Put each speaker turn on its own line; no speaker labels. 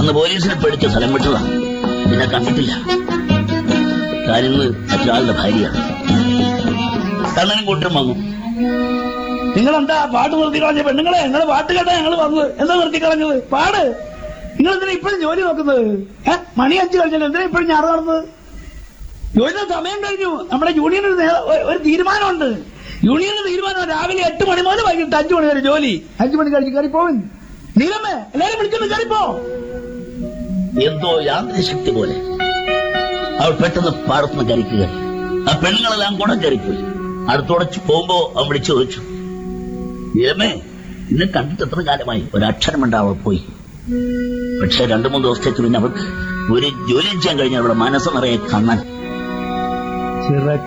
അന്ന് പോലീസിനെ പേടിച്ച് സ്ഥലം വിട്ടതാ പിന്നെ കണ്ടിട്ടില്ല കാര്യങ്ങൾ മറ്റൊരാളുടെ ഭാര്യയാണ് കണ്ണനും കൂട്ടരും വന്നു നിങ്ങൾ എന്താ പാട്ട് നിർത്തി കളഞ്ഞ പെണ്ണുങ്ങളെ നിങ്ങളെ പാട്ട് കേട്ടാ ഞങ്ങൾ വന്നത് എന്താ നിർത്തി കളഞ്ഞത് പാട് നിങ്ങൾ എന്തിനാ ഇപ്പോഴും ജോലി നോക്കുന്നത് ഏ? മണി അഞ്ച് കഴിഞ്ഞല്ലോ എന്തിനാ ഇപ്പോഴും ഞാറ് നടന്നത് ജോലിയുടെ സമയം കഴിഞ്ഞു നമ്മുടെ യൂണിയൻ ഒരു നേ- ഒരു- ഒരു തീരുമാനമുണ്ട് യൂണിയന്റെ തീരുമാനം രാവിലെ എട്ട് മണി മുതൽ വൈകിട്ട് അഞ്ചു മണി വരെ ജോലി അഞ്ചു മണി കഴിഞ്ഞ് കയറി പോവൻ നീലമ്മേ എല്ലാരും വിളിച്ചൊന്ന് കയറിപ്പോ എന്തോ യാന്ത്രശക്തി പോലെ അവൾ പെട്ടെന്ന് പാടത്തുനിന്ന് കയറിക്കുക ആ പെണ്ണുങ്ങളെല്ലാം കൂടെ കയറിപ്പോയി അടുത്തോടെ പോകുമ്പോ അവൻ വിളിച്ചു ചോദിച്ചു നീലമ്മേ ഇന്നെ കണ്ടിട്ട് എത്ര കാലമായി ഒരക്ഷരം വേണ്ട അവൾ പോയി പക്ഷെ രണ്ടു മൂന്ന് ദിവസത്തേക്ക് പിന്നെ അവൾക്ക് ഒരു ജോലി ചെയ്യാൻ കഴിഞ്ഞ അവളുടെ മനസ്സ് നിറയെ കണ്ണൻ